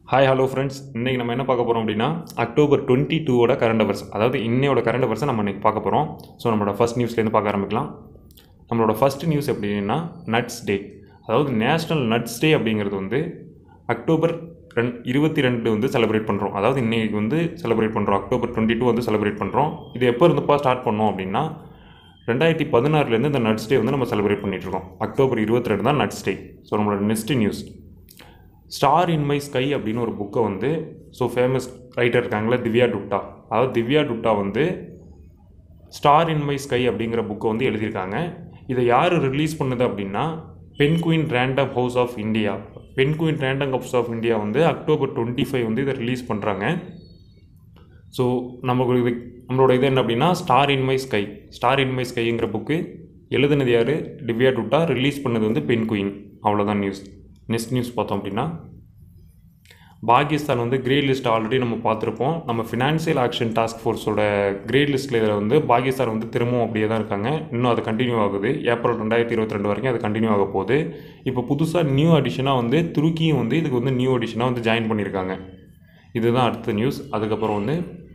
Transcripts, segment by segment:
hi hello friends இன்றைக்கி நம்ம என்ன பார்க்க போகிறோம் அப்படின்னா அக்டோபர் டுவெண்ட்டி டூவோட கரண்ட் அவர்ஸ் அதாவது இன்னையோட கரண்ட் அவர்ஸை நம்ம இன்றைக்கி பார்க்க போகிறோம் ஸோ நம்மளோட ஃபஸ்ட் நியூஸ்லேருந்து பார்க்க ஆரம்பிக்கலாம் நம்மளோட ஃபஸ்ட் நியூஸ் எப்படின்னா நட்ஸ் டே அதாவது நேஷ்னல் நட்ஸ் டே அப்படிங்கிறது வந்து அக்டோபர் ரெண் இருபத்தி ரெண்டு வந்து செலிப்ரேட் பண்ணுறோம் அதாவது இன்றைக்கி வந்து செலிப்ரேட் பண்ணுறோம் அக்டோபர் டுவெண்ட்டி டூ வந்து செலிப்ரேட் பண்ணுறோம் இது எப்போ இருந்தப்பா ஸ்டார்ட் பண்ணோம் அப்படின்னா ரெண்டாயிரத்தி பதினாறுலேருந்து இந்த நட்ஸ் டே வந்து நம்ம செலிப்ரேட் பண்ணிகிட்ருக்கோம் அக்டோபர் இருபத்தி ரெண்டு தான் நட்ஸ் டே ஸோ நம்மளோட next news star in my sky அப்படின்னு ஒரு புக்கை வந்து ஸோ ஃபேமஸ் ரைட்டர் இருக்காங்களே திவ்யா டுப்டா அதாவது திவ்யா டுப்டா வந்து ஸ்டார் இன் மை ஸ்கை அப்படிங்கிற புக்கை வந்து எழுதியிருக்காங்க இதை யார் ரிலீஸ் பண்ணுது அப்படின்னா Penguin Random House of India Penguin Random House of India வந்து அக்டோபர் டுவெண்ட்டி ஃபைவ் வந்து இதை ரிலீஸ் பண்ணுறாங்க ஸோ நமக்கு இது நம்மளோட இது என்ன அப்படின்னா star in my sky star in my ஸ்கைங்கிற புக்கு எழுதுனது யார் திவ்யா டுட்டா ரிலீஸ் பண்ணது வந்து பென் குயின் அவ்வளோதான் நியூஸ் நெக்ஸ்ட் நியூஸ் பார்த்தோம் அப்படின்னா பாகிஸ்தான் வந்து கிரேட் லிஸ்ட் ஆல்ரெடி நம்ம பார்த்துருப்போம் நம்ம ஃபினான்சியல் ஆக்ஷன் டாஸ்க் ஃபோர்ஸோட கிரேட் லிஸ்ட்டில் இதில் வந்து பாகிஸ்தான் வந்து திரும்பவும் அப்படியே தான் இருக்காங்க இன்னும் அது கண்டினியூ ஆகுது ஏப்ரல் ரெண்டாயிரத்தி இருபத்தி ரெண்டு வரைக்கும் அது கண்டினியூ ஆக போகுது இப்போ புதுசாக நியூ அடிஷனாக வந்து துருக்கியும் வந்து இதுக்கு வந்து நியூ அடிஷனாக வந்து ஜாயின் பண்ணியிருக்காங்க இதுதான் அடுத்த நியூஸ் அதுக்கப்புறம் வந்து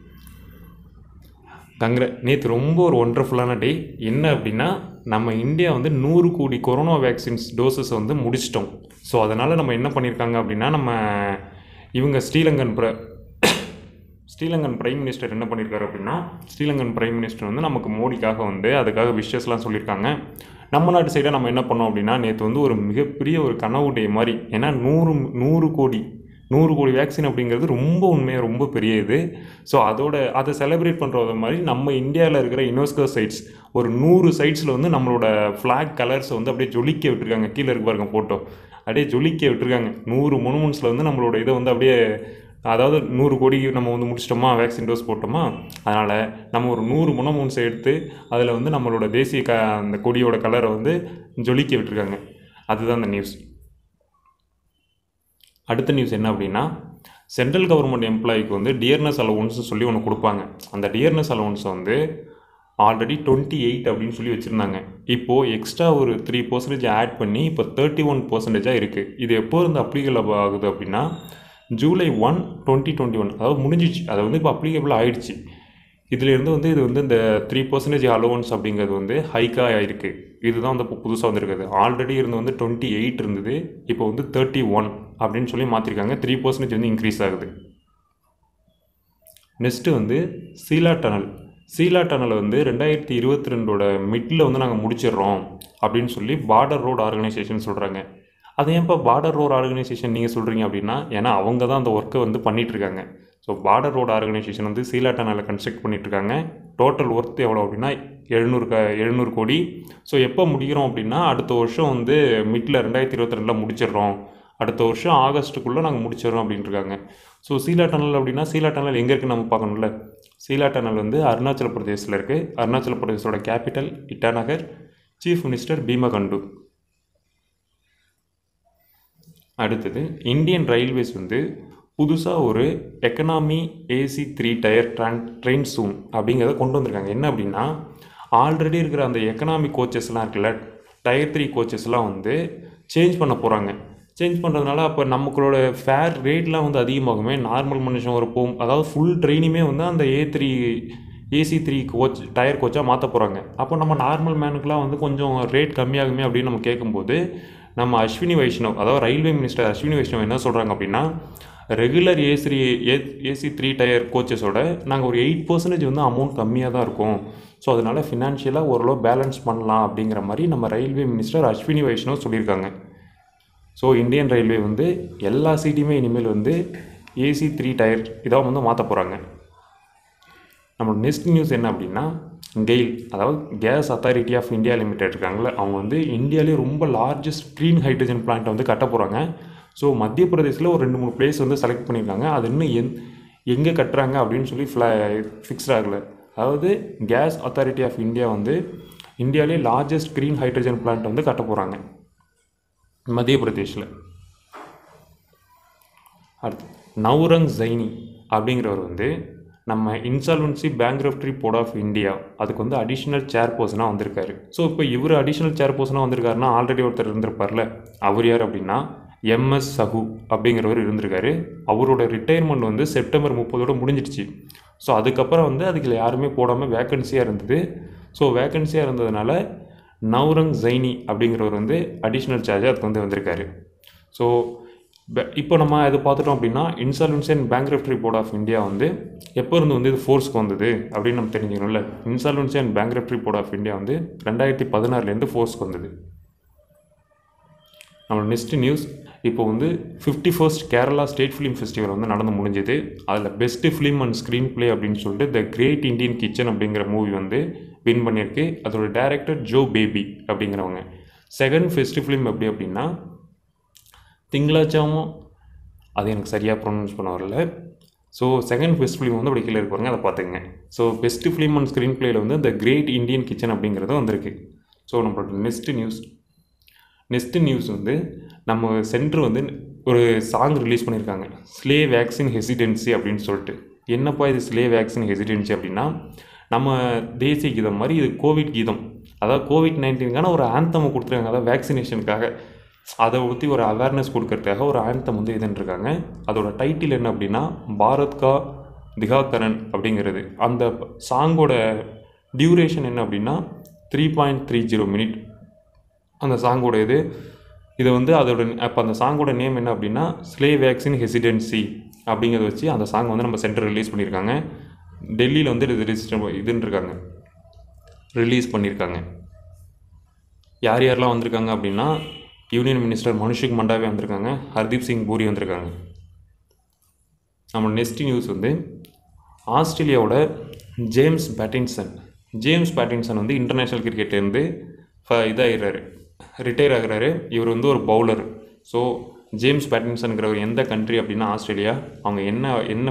கங்கிர நேற்று ரொம்ப ஒரு ஒண்டர்ஃபுல்லான டே என்ன அப்படின்னா நம்ம இந்தியா வந்து நூறு கோடி கொரோனா வேக்சின்ஸ் டோசஸ் வந்து முடிச்சிட்டோம் ஸோ அதனால் நம்ம என்ன பண்ணியிருக்காங்க அப்படின்னா நம்ம இவங்க ஸ்ரீலங்கன் பிர ஸ்ரீலங்கன் பிரைம் மினிஸ்டர் என்ன பண்ணியிருக்காரு அப்படின்னா ஸ்ரீலங்கன் பிரைம் மினிஸ்டர் வந்து நமக்கு மோடிக்காக வந்து அதுக்காக விஷஸ்லாம் சொல்லியிருக்காங்க நம்ம நாட்டு சைடாக நம்ம என்ன பண்ணோம் அப்படின்னா நேற்று வந்து ஒரு மிகப்பெரிய ஒரு கனவு டே மாதிரி ஏன்னா நூறு நூறு கோடி நூறு கோடி வேக்சின் அப்படிங்கிறது ரொம்ப உண்மையாக ரொம்ப பெரிய இது ஸோ அதோட அதை செலிப்ரேட் பண்ணுறது மாதிரி நம்ம இந்தியாவில் இருக்கிற யுனெஸ்கோ சைட்ஸ் ஒரு நூறு சைட்ஸில் வந்து நம்மளோட ஃப்ளாக் கலர்ஸை வந்து அப்படியே ஜொலிக்க விட்டுருக்காங்க கீழே இருக்கு பாருங்க ஃபோட்டோ அப்படியே ஜொலிக்க விட்டுருக்காங்க நூறு மொனுமெண்ட்ஸில் வந்து நம்மளோட இதை வந்து அப்படியே அதாவது நூறு கோடி நம்ம வந்து முடிச்சிட்டோமா வேக்சின் டோஸ் போட்டோமா அதனால் நம்ம ஒரு நூறு முனமூன்ஸை எடுத்து அதில் வந்து நம்மளோட தேசிய க அந்த கொடியோட கலரை வந்து ஜொலிக்க விட்டுருக்காங்க அதுதான் அந்த நியூஸ் அடுத்த நியூஸ் என்ன அப்படின்னா சென்ட்ரல் கவர்மெண்ட் எம்ப்ளாய்க்கு வந்து டியர்னஸ் அலவன்ஸ் சொல்லி ஒன்று கொடுப்பாங்க அந்த டியர்னஸ் அலவன்ஸை வந்து ஆல்ரெடி டுவெண்ட்டி எயிட் அப்படின்னு சொல்லி வச்சுருந்தாங்க இப்போது எக்ஸ்ட்ரா ஒரு த்ரீ பர்சன்டேஜ் ஆட் பண்ணி இப்போ தேர்ட்டி ஒன் பர்சன்டேஜாக இருக்குது இது எப்போ இருந்து அப்ளிகபிள் ஆகுது அப்படின்னா July one twenty twenty one அதாவது முடிஞ்சிச்சு அது வந்து இப்போ அப்ளிகபிள் ஆகிடுச்சு இதுலேருந்து வந்து இது வந்து இந்த த்ரீ பர்சன்டேஜ் அலோவன்ஸ் அப்படிங்கிறது வந்து ஹைக்காக ஆகிருக்கு இதுதான் வந்து இப்போ புதுசாக வந்திருக்குது ஆல்ரெடி இருந்து வந்து டுவெண்ட்டி எயிட் இருந்தது இப்போ வந்து தேர்ட்டி ஒன் அப்படின்னு சொல்லி மாற்றிருக்காங்க த்ரீ பர்சன்டேஜ் வந்து இன்க்ரீஸ் ஆகுது நெக்ஸ்ட்டு வந்து சீலா டனல் சீலா டனல் வந்து ரெண்டாயிரத்தி இருபத்தி ரெண்டோட மிட்டில் வந்து நாங்கள் முடிச்சிடுறோம் அப்படின்னு சொல்லி பார்டர் ரோடு ஆர்கனைசேஷன் சொல்கிறாங்க அது ஏன்ப்பா பார்டர் ரோடு ஆர்கனைசேஷன் நீங்கள் சொல்கிறீங்க அப்படின்னா ஏன்னா அவங்க தான் அந்த ஒர்க்கை வந்து பண்ணிகிட்ருக்காங்க ஸோ பார்டர் ரோடு ஆர்கனைசேஷன் வந்து சீலா டனலில் கன்ஸ்ட்ரக்ட் பண்ணிகிட்ருக்காங்க டோட்டல் ஒர்த் எவ்வளோ அப்படின்னா எழுநூறு க எழுநூறு கோடி ஸோ எப்போ முடிக்கிறோம் அப்படின்னா அடுத்த வருஷம் வந்து மிட்டில் ரெண்டாயிரத்தி இருபத்தி ரெண்டில் முடிச்சிடுறோம் அடுத்த வருஷம் ஆகஸ்ட்டுக்குள்ளே நாங்கள் முடிச்சிடறோம் அப்படின்ட்டு இருக்காங்க ஸோ சீலா டனல் அப்படின்னா சீலா டனல் எங்கே இருக்குன்னு நம்ம பார்க்கணும்ல சீலா டனல் வந்து அருணாச்சல பிரதேசில் இருக்குது அருணாச்சல பிரதேசோட capital Itanagar chief minister Pema Khandu அடுத்தது இந்தியன் ரயில்வேஸ் வந்து புதுசாக ஒரு எக்கனாமி ஏசி த்ரீ டயர் ட்ரான் ட்ரெயின் சூன் அப்படிங்கிறத கொண்டு வந்திருக்காங்க என்ன அப்படின்னா ஆல்ரெடி இருக்கிற அந்த எக்கனாமி கோச்சஸ்லாம் இருக்குல்ல டயர் த்ரீ கோச்சஸ்லாம் வந்து சேஞ்ச் பண்ண போகிறாங்க சேஞ்ச் பண்ணுறதுனால அப்போ நமக்களோட ஃபேர் ரேட்லாம் வந்து அதிகமாகுமே நார்மல் மனுஷன் ஒரு போகும் அதாவது ஃபுல் ட்ரெயினுமே வந்து அந்த A three AC three coach tier கோச்சாக மாற்ற போகிறாங்க அப்போ நம்ம நார்மல் மேனுக்குலாம் வந்து கொஞ்சம் ரேட் கம்மியாகுமே அப்படின்னு நம்ம கேட்கும்போது நம்ம அஸ்வினி வைஷ்ணவ் அதாவது ரயில்வே மினிஸ்டர் அஸ்வினி வைஷ்ணவ் என்ன சொல்கிறாங்க அப்படின்னா regular AC A AC three tier கோச்சஸோட நாங்கள் ஒரு எயிட் பர்சன்டேஜ் வந்து அமௌண்ட் கம்மியாக தான் இருக்கும் ஸோ அதனால் ஃபினான்ஷியலாக ஓரளவு பேலன்ஸ் பண்ணலாம் அப்படிங்கிற மாதிரி நம்ம ரயில்வே மினிஸ்டர் அஸ்வினி வைஷ்ணவ் சொல்லியிருக்காங்க ஸோ இந்தியன் ரயில்வே வந்து எல்லா சீட்டையுமே இனிமேல் வந்து ஏசி த்ரீ டயர் இதாக வந்து மாற்ற போகிறாங்க நம்மளோட நெக்ஸ்ட் நியூஸ் என்ன அப்படின்னா கெயில் அதாவது gas authority of India limited இருக்காங்களே அவங்க வந்து இந்தியாவிலே ரொம்ப லார்ஜஸ்ட் க்ரீன் ஹைட்ரஜன் பிளான்ட்டை வந்து கட்ட போகிறாங்க ஸோ மத்திய பிரதேசில் ஒரு ரெண்டு மூணு பிளேஸ் வந்து செலக்ட் பண்ணியிருக்காங்க அது இன்னும் எந் எங்கே கட்டுறாங்க அப்படின்னு சொல்லி ஃப்ளா ஃபிக்ஸ்ட் ஆகலை அதாவது கேஸ் அத்தாரிட்டி ஆஃப் இந்தியா வந்து இந்தியாவிலே லார்ஜஸ்ட் க்ரீன் ஹைட்ரஜன் பிளான்ட்டை வந்து கட்ட போகிறாங்க மத்திய பிரதேஷில் அடுத்து நவ்ரங் ஜைனி அப்படிங்கிறவர் வந்து நம்ம insolvency bankruptcy board of India அதுக்கு வந்து அடிஷ்னல் சேர்பர்சனாக வந்திருக்காரு ஸோ இப்போ இவர் அடிஷ்னல் சேர்பர்சனாக வந்திருக்காருன்னா ஆல்ரெடி ஒருத்தர் இருந்திருப்பார்ல அவர் யார் அப்படின்னா எம்எஸ் சஹு அப்படிங்கிறவர் இருந்திருக்காரு அவரோட ரிட்டையர்மெண்ட் வந்து செப்டம்பர் முப்பதோட முடிஞ்சிடுச்சு ஸோ அதுக்கப்புறம் வந்து அதுக்கு யாருமே போடாமல் வேக்கன்சியாக இருந்தது ஸோ வேக்கன்சியாக இருந்ததுனால நவ்ரங் ஜைனி அப்படிங்கிறவர் வந்து அடிஷ்னல் சார்ஜாக அதுக்கு வந்து வந்திருக்காரு ஸோ இப்போ நம்ம அது பார்த்துட்டோம் அப்படின்னா insolvency and bankruptcy board of India வந்து எப்போ இருந்து வந்து இது ஃபோர்ஸ்க்கு வந்தது அப்படின்னு நம்ம தெரிஞ்சுக்கணும்ல insolvency and bankruptcy board of India வந்து ரெண்டாயிரத்தி பதினாறுலேருந்து ஃபோர்ஸ்க்கு வந்தது நம்ம நெக்ஸ்ட் நியூஸ் இப்போ வந்து fifty first Kerala state film festival வந்து நடந்து முடிஞ்சது அதில் best film and screenplay அப்படின்னு சொல்லிட்டு த கிரேட் இந்தியன் கிச்சன் அப்படிங்கிற மூவி வந்து வின் பண்ணியிருக்கு அதோட டேரக்டர் ஜோ பேபி அப்படிங்கிறவங்க செகண்ட் ஃபெஸ்ட் ஃபிலிம் எப்படி அப்படின்னா திங்களாச்சாவும் அது எனக்கு சரியாக ப்ரொனவுன்ஸ் பண்ண வரல ஸோ செகண்ட் பெஸ்ட் ஃபிலிம் வந்து அப்படி கீழே இருப்பாங்க அதை பார்த்துங்க so best film and screen பிளேயில் வந்து த கிரேட் இந்தியன் கிச்சன் அப்படிங்கிறது வந்திருக்கு ஸோ நம்மளோட நெக்ஸ்ட் நியூஸ் நெக்ஸ்ட் நியூஸ் வந்து நம்ம சென்டர் வந்து ஒரு சாங் ரிலீஸ் பண்ணியிருக்காங்க ஸ்லே வேக்சின் ஹெசிடென்சி அப்படின்னு சொல்லிட்டு என்னப்பா இது ஸ்லே வேக்சின் ஹெசிடென்சி அப்படின்னா நம்ம தேசிய கீதம் மாதிரி இது கோவிட் கீதம் அதாவது கோவிட் நைன்டீனுக்கான ஒரு ஆந்தம் கொடுத்துருக்காங்க அதாவது வேக்சினேஷனுக்காக அதை பற்றி ஒரு அவேர்னஸ் கொடுக்கறதுக்காக ஒரு ஆந்தம் வந்து இதுன்ட்ருக்காங்க அதோட டைட்டில் என்ன அப்படின்னா பாரத் கா திகாகரன் அப்படிங்கிறது அந்த சாங்கோட டியூரேஷன் என்ன அப்படின்னா three point three zero minute அந்த சாங்கோட இது இதை வந்து அதோட அப்போ அந்த சாங்கோட நேம் என்ன அப்படின்னா ஸ்லே வேக்சின் ஹெசிடென்சி அப்படிங்கிறத வச்சு அந்த சாங் வந்து நம்ம சென்டர் ரிலீஸ் பண்ணியிருக்காங்க டெல்லியில் வந்து இது ரிஜிஸ்டர் இதுன்னு இருக்காங்க ரிலீஸ் பண்ணியிருக்காங்க யார் யாரெல்லாம் வந்திருக்காங்க அப்படின்னா யூனியன் மினிஸ்டர் மனுஷுக் மண்டாவே வந்திருக்காங்க ஹர்தீப் சிங் பூரி வந்திருக்காங்க நம்ம நெக்ஸ்ட் நியூஸ் வந்து ஆஸ்திரேலியாவோட ஜேம்ஸ் பேட்டின்சன் ஜேம்ஸ் பேட்டின்சன் வந்து இன்டர்நேஷ்னல் கிரிக்கெட்லேருந்து இதாகிறாரு ரிட்டையர் ஆகுறாரு இவர் வந்து ஒரு பவுலர் ஸோ ஜேம்ஸ் பேட்டின்சனுங்கிறவர் எந்த கண்ட்ரி அப்படின்னா ஆஸ்திரேலியா அவங்க என்ன என்ன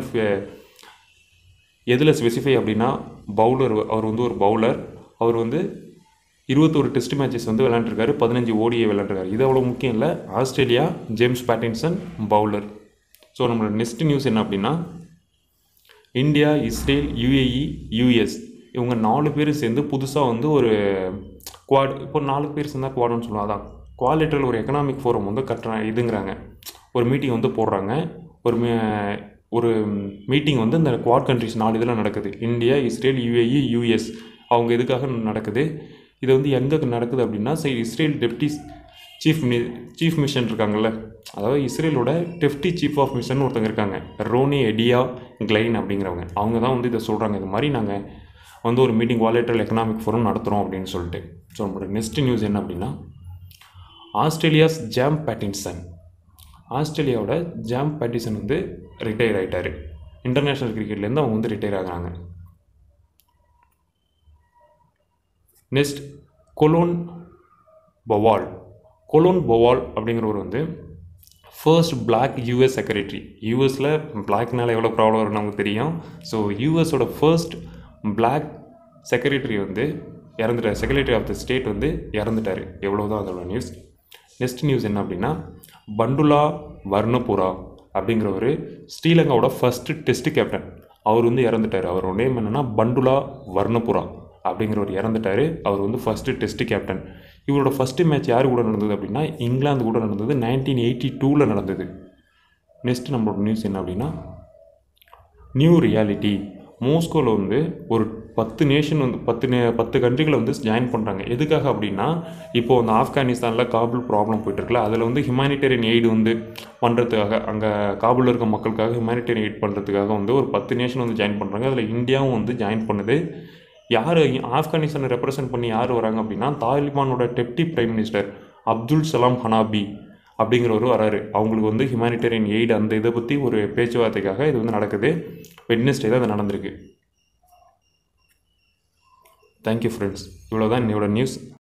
எதில் ஸ்பெசிஃபை அப்படின்னா பவுலர் அவர் வந்து ஒரு பவுலர் அவர் வந்து இருபத்தோரு டெஸ்ட் மேட்சஸ் வந்து விளாண்டுருக்காரு பதினஞ்சு ஓடியை விளாண்டுருக்காரு இது அவ்வளோ முக்கியம் இல்லை Australia James Pattinson bowler so நம்மளோட நெக்ஸ்ட் நியூஸ் என்ன அப்படின்னா இந்தியா இஸ்ரேல் யுஏஇ யூஎஸ் இவங்க நாலு பேர் சேர்ந்து புதுசாக வந்து ஒரு குவாட் இப்போ நாலு பேர் சேர்ந்தால் குவாடுன்னு சொல்லுவாங்க அதான் குவாலிட்டியில் ஒரு எக்கனாமிக் ஃபோரம் வந்து கட்டுற இதுங்கிறாங்க ஒரு மீட்டிங் வந்து போடுறாங்க ஒரு மீ- ஒரு மீட்டிங் வந்து இந்த குவாட் கண்ட்ரிஸ் நாலு இதில் நடக்குது இந்தியா இஸ்ரேல் யுஏஇ யூஎஸ் அவங்க இதுக்காக நடக்குது இது வந்து எங்கே நடக்குது அப்படின்னா சரி இஸ்ரேல் டெப்டி சீஃப் மி சீஃப் மிஷன் இருக்காங்கல்ல அதாவது இஸ்ரேலோட டெப்டி சீஃப் ஆஃப் மிஷன் ஒருத்தங்க இருக்காங்க ரோனி எடியா கிளைன் அப்படிங்கிறவங்க அவங்க தான் வந்து இதை சொல்கிறாங்க இது மாதிரி நாங்கள் வந்து ஒரு மீட்டிங் வாலேட்டரல் எக்கனாமிக் ஃபோரம் நடத்துகிறோம் அப்படின்னு சொல்லிட்டு ஸோ நம்மளோட நெக்ஸ்ட் நியூஸ் என்ன அப்படின்னா ஆஸ்திரேலியாஸ் ஜாம் பேட்டின்சன் ஆஸ்திரேலியாவோட ஜாம் பேட்டிசன் வந்து ரிட்டையர் ஆகிட்டார் இன்டர்நேஷ்னல் கிரிக்கெட்லேருந்து அவங்க வந்து ரிட்டையர் ஆகுறாங்க next Colin Powell Colin Powell அப்படிங்கிறவர் வந்து ஃபர்ஸ்ட் பிளாக் யூஎஸ் செக்ரட்டரி யூஎஸில் பிளாக்னால எவ்வளோ ப்ராப்ளம் வரும்னு நமக்கு தெரியும் ஸோ யூஎஸோட ஃபர்ஸ்ட் பிளாக் செக்ரட்டரி வந்து இறந்துட்டார் செக்ரட்டரி ஆஃப் த ஸ்டேட் வந்து இறந்துட்டார் எவ்வளோ தான் அதோட நியூஸ் நெக்ஸ்ட் நியூஸ் என்ன அப்படின்னா பண்டுலா வர்ணபுரா அப்படிங்கிறவர் ஸ்ரீலங்காவோட ஃபஸ்ட்டு டெஸ்ட் கேப்டன் அவர் வந்து இறந்துட்டார் அவரோட நேம் என்னென்னா பண்டுலா வர்ணபுரா அப்படிங்கிறவர் இறந்துட்டார் அவர் வந்து ஃபஸ்ட்டு டெஸ்ட் கேப்டன் இவரோட ஃபஸ்ட்டு மேட்ச் யார் கூட நடந்தது அப்படின்னா இங்கிலாந்து கூட நடந்தது நைன்டீன் எயிட்டி டூவில் நடந்தது நெக்ஸ்ட் நம்மளோட நியூஸ் என்ன அப்படின்னா நியூ ரியாலிட்டி மோஸ்கோவில் வந்து ஒரு பத்து நேஷன் வந்து பத்து நே பத்து கண்ட்ரிகளை வந்து ஜாயின் பண்ணுறாங்க எதுக்காக அப்படின்னா இப்போது அந்த ஆப்கானிஸ்தானில் காபுல் ப்ராப்ளம் போயிட்டுருக்குல அதில் வந்து ஹியூமானிட்டேரியன் எய்டு வந்து பண்ணுறதுக்காக அங்கே காபூலில் இருக்க மக்களுக்காக ஹியூமானிட்டேரியன் எய்ட் பண்ணுறதுக்காக வந்து ஒரு பத்து நேஷன் வந்து ஜாயின் பண்ணுறாங்க அதில் இந்தியாவும் வந்து ஜாயின் பண்ணுது யார் ஆப்கானிஸ்தானை ரெப்ரசன்ட் பண்ணி யார் வராங்க அப்படின்னா தாலிபானோட deputy prime minister Abdul Salam Hanafi அப்படிங்கிறவரு வராரு அவங்களுக்கு வந்து ஹியூமானிட்டேரியன் எய்டு அந்த இதை பற்றி ஒரு பேச்சுவார்த்தைக்காக இது வந்து நடக்குது வெட்னஸ்டே தான் இது நடந்திருக்கு தேங்க்யூ ஃப்ரெண்ட்ஸ் இவ்வளோ தான் என்னோட நியூஸ்